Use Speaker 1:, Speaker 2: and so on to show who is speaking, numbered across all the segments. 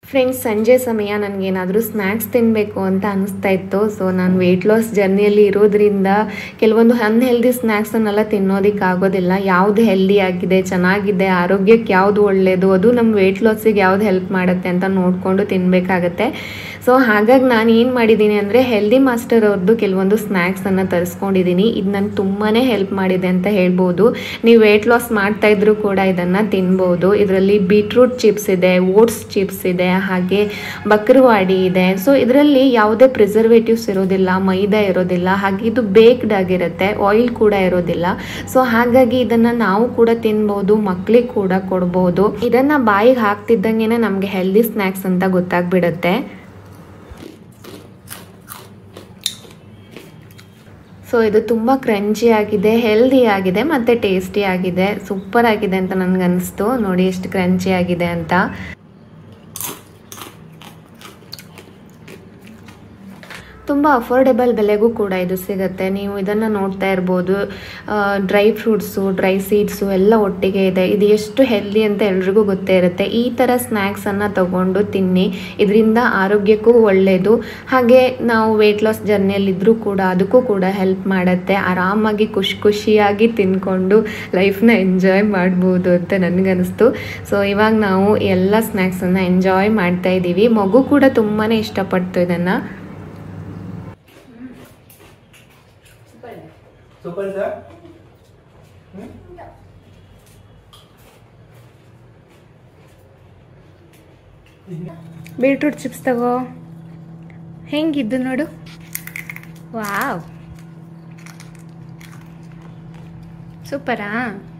Speaker 1: friends ಸಂಜೆ ಸಮಯ ನನಗೇನಾದರೂ ಸ್ನ್ಯಾಕ್ಸ್ ತಿನ್ನಬೇಕು ಅಂತ ಅನಿಸ್ತಾ ಇತ್ತು ಸೊ ನಾನು ವೆಯ್ಟ್ ಲಾಸ್ ಜರ್ನಿಯಲ್ಲಿ ಇರೋದ್ರಿಂದ ಕೆಲವೊಂದು ಅನ್ಹೆಲ್ದಿ ಸ್ನ್ಯಾಕ್ಸನ್ನೆಲ್ಲ ತಿನ್ನೋದಕ್ಕೆ ಆಗೋದಿಲ್ಲ ಯಾವುದು ಹೆಲ್ದಿ ಆಗಿದೆ ಚೆನ್ನಾಗಿದೆ ಆರೋಗ್ಯಕ್ಕೆ ಯಾವುದು ಒಳ್ಳೆಯದು ಅದು ನಮ್ಮ ವೆಯ್ಟ್ ಲಾಸಿಗೆ ಯಾವ್ದು ಹೆಲ್ಪ್ ಮಾಡುತ್ತೆ ಅಂತ ನೋಡಿಕೊಂಡು ತಿನ್ನಬೇಕಾಗತ್ತೆ ಸೊ ಹಾಗಾಗಿ ನಾನು ಏನು ಮಾಡಿದ್ದೀನಿ ಅಂದರೆ ಹೆಲ್ದಿ ಮಾಸ್ಟರ್ ಅವ್ರದ್ದು ಕೆಲವೊಂದು ಸ್ನ್ಯಾಕ್ಸನ್ನು ತರಿಸ್ಕೊಂಡಿದ್ದೀನಿ ಇದು ನನಗೆ ತುಂಬಾ ಹೆಲ್ಪ್ ಮಾಡಿದೆ ಅಂತ ಹೇಳ್ಬೋದು ನೀವು ವೆಯ್ಟ್ ಲಾಸ್ ಮಾಡ್ತಾ ಇದ್ರೂ ಕೂಡ ಇದನ್ನು ತಿನ್ಬೋದು ಇದರಲ್ಲಿ ಬೀಟ್ರೂಟ್ ಚಿಪ್ಸ್ ಇದೆ ಓಟ್ಸ್ ಚಿಪ್ಸ್ ಇದೆ ಹಾಗೆ ಬಕ್ರವಾಡಿ ಇದೆ ಸೊ ಇದರಲ್ಲಿ ಯಾವುದೇ ಪ್ರಿಸರ್ವೇಟಿವ್ಸ್ ಇರೋದಿಲ್ಲ ಮೈದಾ ಇರೋದಿಲ್ಲ ಹಾಗೆ ಇದು ಬೇಕ್ಡ್ ಆಗಿರುತ್ತೆ ಆಯಿಲ್ ಕೂಡ ಇರೋದಿಲ್ಲ ಸೊ ಹಾಗಾಗಿ ಇದನ್ನು ನಾವು ಕೂಡ ತಿನ್ಬೋದು ಮಕ್ಕಳಿಗೆ ಕೂಡ ಕೊಡ್ಬೋದು ಇದನ್ನು ಬಾಯಿಗೆ ಹಾಕ್ತಿದ್ದಂಗೆ ನಮಗೆ ಹೆಲ್ದಿ ಸ್ನ್ಯಾಕ್ಸ್ ಅಂತ ಗೊತ್ತಾಗ್ಬಿಡುತ್ತೆ ಸೊ ಇದು ತುಂಬ ಕ್ರಂಚಿ ಆಗಿದೆ ಹೆಲ್ದಿ ಆಗಿದೆ ಮತ್ತು ಟೇಸ್ಟಿ ಆಗಿದೆ ಸೂಪರ್ ಆಗಿದೆ ಅಂತ ನನಗನ್ನಿಸ್ತು ನೋಡಿ ಎಷ್ಟು ಕ್ರಂಚಿ ಆಗಿದೆ ಅಂತ ತುಂಬ ಅಫೋರ್ಡೆಬಲ್ ಬೆಲೆಗೂ ಕೂಡ ಇದು ಸಿಗುತ್ತೆ ನೀವು ಇದನ್ನು ನೋಡ್ತಾ ಇರ್ಬೋದು ಡ್ರೈ ಫ್ರೂಟ್ಸು ಡ್ರೈ ಸೀಡ್ಸು ಎಲ್ಲ ಒಟ್ಟಿಗೆ ಇದೆ ಇದು ಎಷ್ಟು ಹೆಲ್ದಿ ಅಂತ ಎಲ್ರಿಗೂ ಗೊತ್ತೇ ಇರುತ್ತೆ ಈ ಥರ ಸ್ನ್ಯಾಕ್ಸನ್ನು ತಗೊಂಡು ತಿನ್ನಿ ಇದರಿಂದ ಆರೋಗ್ಯಕ್ಕೂ ಒಳ್ಳೆಯದು ಹಾಗೆ ನಾವು ವೆಯ್ಟ್ ಲಾಸ್ ಜರ್ನಿಯಲ್ಲಿದ್ದರೂ ಕೂಡ ಅದಕ್ಕೂ ಕೂಡ ಹೆಲ್ಪ್ ಮಾಡುತ್ತೆ ಆರಾಮಾಗಿ ಖುಷಿ ಖುಷಿಯಾಗಿ ತಿನ್ಕೊಂಡು ಲೈಫ್ನ ಎಂಜಾಯ್ ಮಾಡ್ಬೋದು ಅಂತ ನನಗನ್ನಿಸ್ತು ಸೊ ಇವಾಗ ನಾವು ಎಲ್ಲ ಸ್ನ್ಯಾಕ್ಸನ್ನು ಎಂಜಾಯ್ ಮಾಡ್ತಾ ಇದ್ದೀವಿ ಮಗು ಕೂಡ ತುಂಬಾ ಇಷ್ಟಪಡ್ತು ಇದನ್ನು
Speaker 2: ಸೂಪರ್ ಸರ್
Speaker 1: ಬೀಟ್ರೂಟ್ ಚಿಪ್ಸ್ ತಗೋ ಹೆಂಗಿದ್ದು ನೋಡು ವಾವ್ ಸೂಪರಾ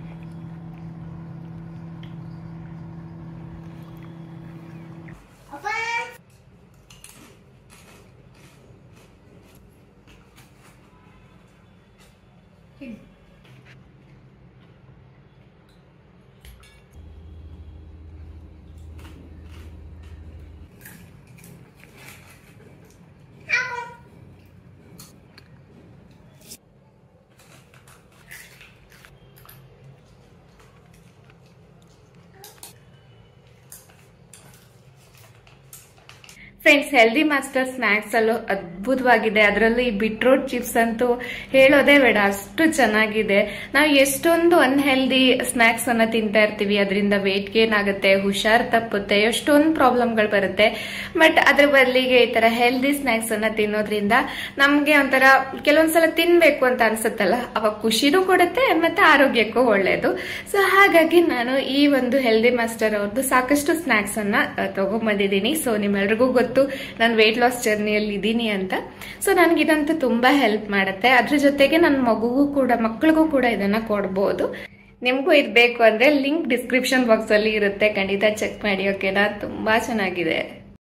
Speaker 1: ಫ್ರೆಂಡ್ಸ್ ಹೆಲ್ದಿ ಮಾಸ್ಟರ್ ಸ್ನ್ಯಾಕ್ಸ್ ಅಲ್ಲೂ ಅದ್ಭುತವಾಗಿದೆ ಅದರಲ್ಲೂ ಈ ಬಿಟ್ರೋಟ್ ಚಿಪ್ಸ್ ಅಂತೂ ಹೇಳೋದೇ ಬೇಡ ಅಷ್ಟು ಚೆನ್ನಾಗಿದೆ ನಾವು ಎಷ್ಟೊಂದು ಅನ್ಹೆಲ್ದಿ ಸ್ನ್ಯಾಕ್ಸ್ ಅನ್ನ ತಿಂತಾ ಇರ್ತೀವಿ ಅದರಿಂದ ವೇಟ್ ಗೇನ್ ಆಗುತ್ತೆ ಹುಷಾರ್ ತಪ್ಪುತ್ತೆ ಎಷ್ಟೊಂದು ಪ್ರಾಬ್ಲಮ್ಗಳು ಬರುತ್ತೆ ಬಟ್ ಅದ್ರ ಬದಲಿಗೆ ಈ ತರ ಹೆಲ್ದಿ ಸ್ನ್ಯಾಕ್ಸ್ ಅನ್ನ ತಿನ್ನೋದ್ರಿಂದ ನಮ್ಗೆ ಒಂಥರ ಕೆಲವೊಂದ್ಸಲ ತಿನ್ಬೇಕು ಅಂತ ಅನ್ಸುತ್ತಲ್ಲ ಅವಾಗ ಖುಷಿನೂ ಕೊಡುತ್ತೆ ಮತ್ತೆ ಆರೋಗ್ಯಕ್ಕೂ ಒಳ್ಳೆಯದು ಸೊ ಹಾಗಾಗಿ ನಾನು ಈ ಒಂದು ಹೆಲ್ದಿ ಮಾಸ್ಟರ್ ಅವ್ರದ್ದು ಸಾಕಷ್ಟು ಸ್ನ್ಯಾಕ್ಸ್ ಅನ್ನ ಅಹ್, ತಗೊಂಬಂದಿದ್ದೀನಿ ಸೊ ನಿಮ್ಮೆಲ್ರಿಗೂ ಗೊತ್ತು ನಾನು ವೆಯ್ಟ್ ಲಾಸ್ ಜರ್ನಿಯಲ್ಲಿ ಇದ್ದೀನಿ ಅಂತ ಸೊ ನನಗೆ ಇದಂತೂ ತುಂಬಾ ಹೆಲ್ಪ್ ಮಾಡುತ್ತೆ ಅದ್ರ ಜೊತೆಗೆ ನನ್ನ ಮಗುಗೂ ಕೂಡ ಮಕ್ಕಳಿಗೂ ಕೂಡ ಇದನ್ನ ಕೊಡ್ಬೋದು ನಿಮಗೂ ಇದು ಬೇಕು ಅಂದ್ರೆ ಲಿಂಕ್ ಡಿಸ್ಕ್ರಿಪ್ಷನ್ ಬಾಕ್ಸ್ ಅಲ್ಲಿ ಇರುತ್ತೆ ಖಂಡಿತ ಚೆಕ್ ಮಾಡಿ ಓಕೆನಾ ತುಂಬಾ ಚೆನ್ನಾಗಿದೆ